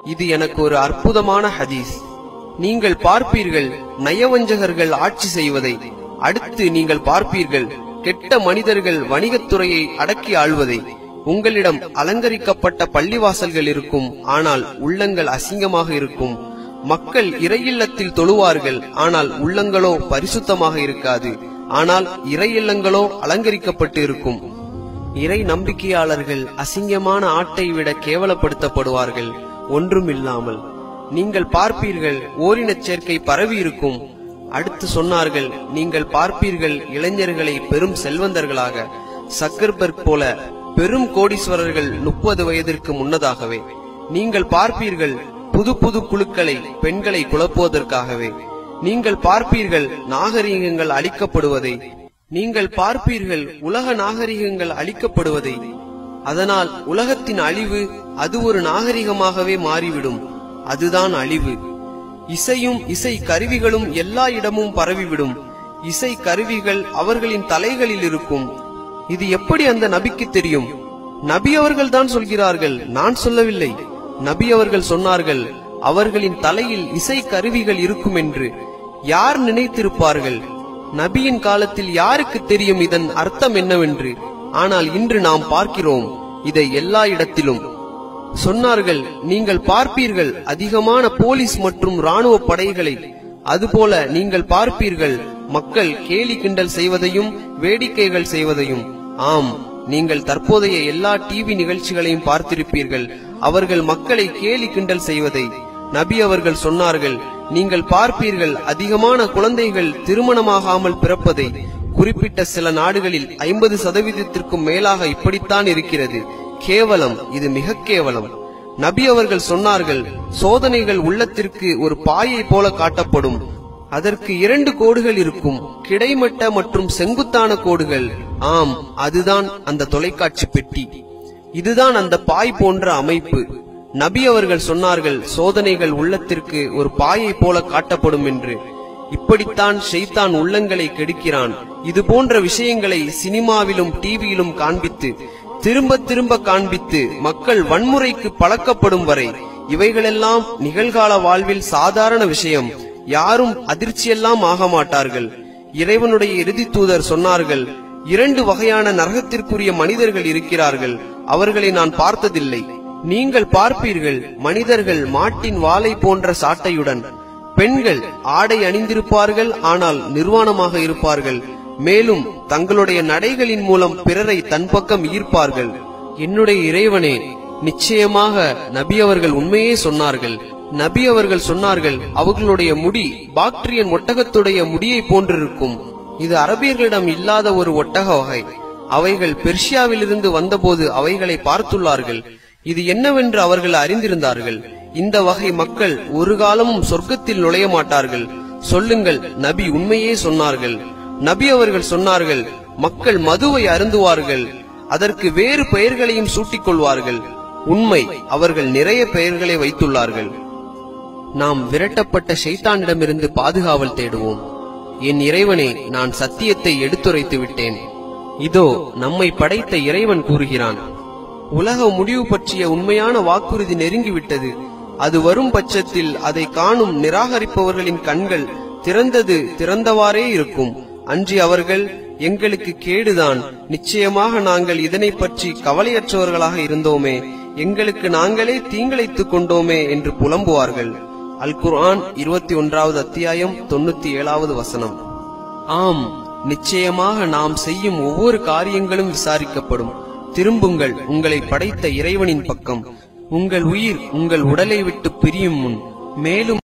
இது எனக்கு ஒரு அற்புதமான ஹதீஸ் நீங்கள் பார்ப்பீர்கள் நயவஞ்சகர்கள் ஆட்சி செய்வதை அடுத்து நீங்கள் பார்ப்பீர்கள் கெட்ட மனிதர்கள் வணிகத்துறையை அடக்கி ஆள்வதை உங்களிடம் அலங்கரிக்கப்பட்ட பள்ளிவாசல்கள் இருக்கும் ஆனால் உள்ளங்கள் அசிங்கமாக இருக்கும் மக்கள் இறையில்லத்தில் தொழுவார்கள் ஆனால் உள்ளங்களோ பரிசுத்தமாக இருக்காது ஆனால் இறையில்லங்களோ அலங்கரிக்கப்பட்டு இருக்கும் இறை நம்பிக்கையாளர்கள் அசிங்கமான ஆட்டை விட கேவலப்படுத்தப்படுவார்கள் ஒன்றுமில்லாமல் நீங்கள் பார்ப்பீர்கள் ஓரினச் சேர்க்கை பரவி இருக்கும் அடுத்து சொன்னார்கள் நீங்கள் பார்ப்பீர்கள் இளைஞர்களை பெரும் செல்வந்தர்களாக சக்கர்பர்க் போல பெரும் கோடீஸ்வரர்கள் முப்பது வயதிற்கு முன்னதாகவே நீங்கள் பார்ப்பீர்கள் புது புது குழுக்களை பெண்களை குழப்புவதற்காகவே நீங்கள் பார்ப்பீர்கள் நாகரிகங்கள் அழிக்கப்படுவதை நீங்கள் பார்ப்பீர்கள் உலக நாகரிகங்கள் அழிக்கப்படுவதை அதனால் உலகத்தின் அழிவு அது ஒரு நாகரிகமாகவே மாறிவிடும் அதுதான் அழிவு இசையும் இசை கருவிகளும் எல்லா இடமும் பரவிவிடும் இசை கருவிகள் அவர்களின் தலைகளில் இருக்கும் இது எப்படி அந்த நபிக்கு தெரியும் நபி அவர்கள் தான் சொல்கிறார்கள் நான் சொல்லவில்லை நபி அவர்கள் சொன்னார்கள் அவர்களின் தலையில் இசை கருவிகள் இருக்கும் என்று யார் நினைத்திருப்பார்கள் நபியின் காலத்தில் யாருக்கு தெரியும் இதன் அர்த்தம் என்னவென்று ஆனால் இன்று நாம் பார்க்கிறோம் இதை எல்லா இடத்திலும் சொன்னார்கள் நீங்கள் பார்ப்பீர்கள் அதிகமான போலீஸ் மற்றும் ராணுவ படைகளை அதுபோல நீங்கள் பார்ப்பீர்கள் மக்கள் கேலி கிண்டல் செய்வதையும் வேடிக்கைகள் செய்வதையும் ஆம் நீங்கள் தற்போதைய எல்லா டிவி நிகழ்ச்சிகளையும் பார்த்திருப்பீர்கள் அவர்கள் மக்களை கேலி கிண்டல் செய்வதை நபி அவர்கள் சொன்னார்கள் நீங்கள் பார்ப்பீர்கள் அதிகமான குழந்தைகள் திருமணமாகாமல் பிறப்பதை குறிப்பிட்ட சில நாடுகளில் ஐம்பது சதவீதத்திற்கும் மேலாக இப்படித்தான் இருக்கிறது கேவலம் இது மிக கேவலம் நபி அவர்கள் சொன்னார்கள் சோதனைகள் உள்ளத்திற்கு ஒரு பாயை போல காட்டப்படும் அதற்கு இரண்டு கோடுகள் இருக்கும் கிடைமட்ட மற்றும் செங்குத்தான கோடுகள் ஆம் அதுதான் அந்த தொலைக்காட்சி பெட்டி இதுதான் அந்த பாய் போன்ற அமைப்பு நபி அவர்கள் சொன்னார்கள் சோதனைகள் உள்ளத்திற்கு ஒரு பாயை போல காட்டப்படும் என்று இப்படித்தான் ஷெய்தான் உள்ளங்களை கெடுக்கிறான் இது போன்ற விஷயங்களை சினிமாவிலும் டிவியிலும் காண்பித்து திரும்ப திரும்ப காண்பித்து மக்கள் வன்முறைக்கு பழக்கப்படும் வரை இவைகளெல்லாம் நிகழ்கால வாழ்வில் சாதாரண விஷயம் யாரும் அதிர்ச்சியெல்லாம் ஆக மாட்டார்கள் இறைவனுடைய இறுதி தூதர் சொன்னார்கள் இரண்டு வகையான நரகத்திற்குரிய மனிதர்கள் இருக்கிறார்கள் அவர்களை நான் பார்த்ததில்லை நீங்கள் பார்ப்பீர்கள் மனிதர்கள் மாட்டின் வாளை போன்ற சாட்டையுடன் பெண்கள் ஆடை அணிந்திருப்பார்கள் ஆனால் நிர்வாணமாக இருப்பார்கள் மேலும் தங்களுடைய நடைகளின் மூலம் பிறரை தன் பக்கம் ஈர்ப்பார்கள் என்னுடைய இறைவனே நிச்சயமாக நபி அவர்கள் உண்மையே சொன்னார்கள் நபி அவர்கள் சொன்னார்கள் அவர்களுடைய முடி பாக்டீரியன் ஒட்டகத்துடைய முடியை போன்றிருக்கும் இது அரபியர்களிடம் இல்லாத ஒரு ஒட்டக வகை அவைகள் பெர்ஷியாவிலிருந்து வந்தபோது அவைகளை பார்த்துள்ளார்கள் இது என்னவென்று அவர்கள் அறிந்திருந்தார்கள் இந்த வகை மக்கள் ஒரு காலமும் சொர்க்கத்தில் நுழைய மாட்டார்கள் சொல்லுங்கள் நபி உண்மையே சொன்னார்கள் நபி அவர்கள் சொன்னார்கள் மக்கள் மதுவை அருந்துவார்கள் அதற்கு வேறு பெயர்களையும் சூட்டிக் கொள்வார்கள் உண்மை அவர்கள் நிறைய பெயர்களை வைத்துள்ளார்கள் நாம் விரட்டப்பட்ட ஷைத்தானிடமிருந்து பாதுகாவல் தேடுவோம் என் இறைவனே நான் சத்தியத்தை எடுத்துரைத்து விட்டேன் இதோ நம்மை படைத்த இறைவன் கூறுகிறான் உலக முடிவு பற்றிய உண்மையான வாக்குறுதி நெருங்கிவிட்டது அது வரும் பட்சத்தில் அதை காணும் நிராகரிப்பவர்களின் கண்கள் திறந்தது திறந்தவாறே இருக்கும் அன்றி அவர்கள் எங்களுக்கு கேடுதான் நிச்சயமாக நாங்கள் இதனை பற்றி கவலையற்றவர்களாக இருந்தோமே எங்களுக்கு நாங்களே தீங்கிழைத்துக் கொண்டோமே என்று புலம்புவார்கள் அல் குர்ஆன் இருபத்தி ஒன்றாவது அத்தியாயம் தொண்ணூத்தி ஏழாவது வசனம் ஆம் நிச்சயமாக நாம் செய்யும் ஒவ்வொரு காரியங்களும் விசாரிக்கப்படும் திரும்புங்கள் உங்களை படைத்த இறைவனின் பக்கம் உங்கள் உயிர் உங்கள் உடலை விட்டு பிரியும் முன் மேலும்